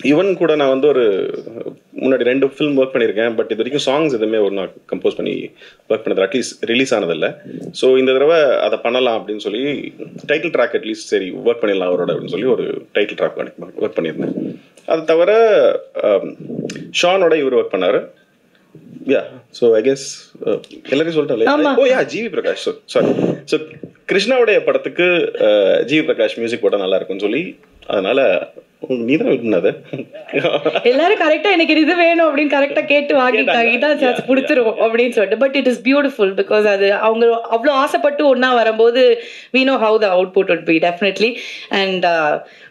even கூட நான் வந்து ஒரு முன்னாடி ரெண்டு ஃபிலிம் ஒர்க் பண்ணியிருக்கேன் பட் இது வரைக்கும் சாங்ஸ் எதுவுமே ஒரு நான் கம்போஸ் பண்ணி ஒர்க் பண்ணது அட்லீஸ்ட் ரிலீஸ் ஆனதில்லை ஸோ இந்த தடவை அதை பண்ணலாம் அப்படின்னு சொல்லி டைட்டில் ட்ராக் அட்லீஸ்ட் சரி ஒர்க் பண்ணிடலாம் அவரோட அப்படின்னு சொல்லி ஒரு டைட்டில் ட்ராக் ஒர்க் பண்ணியிருந்தேன் அது தவிர um, ஷானோட இவர் ஒர்க் பண்ணார் யா ஸோ ஐ கெஸ் எல்லாரையும் சொல்லிட்டேன் oh yeah GV Prakash sorry so கிருஷ்ணாவுடைய படத்துக்கு uh, ஜிவி பிரகாஷ் மியூசிக் போட்டால் நல்லா இருக்கும்னு சொல்லி அதனால நீ தான் விட்டுனது எல்லாரும் கரெக்டா எனக்கு இது வேணும் அப்படின்னு கரெக்டா கேட்டு வாங்கிட்டாங்க இதான் சார் பிடிச்சிரும் அப்படின்னு சொல்லிட்டு but it is beautiful because அது அவங்க அவ்வளோ ஆசைப்பட்டு ஒண்ணா வரும்போது we know how the output would be definitely and uh,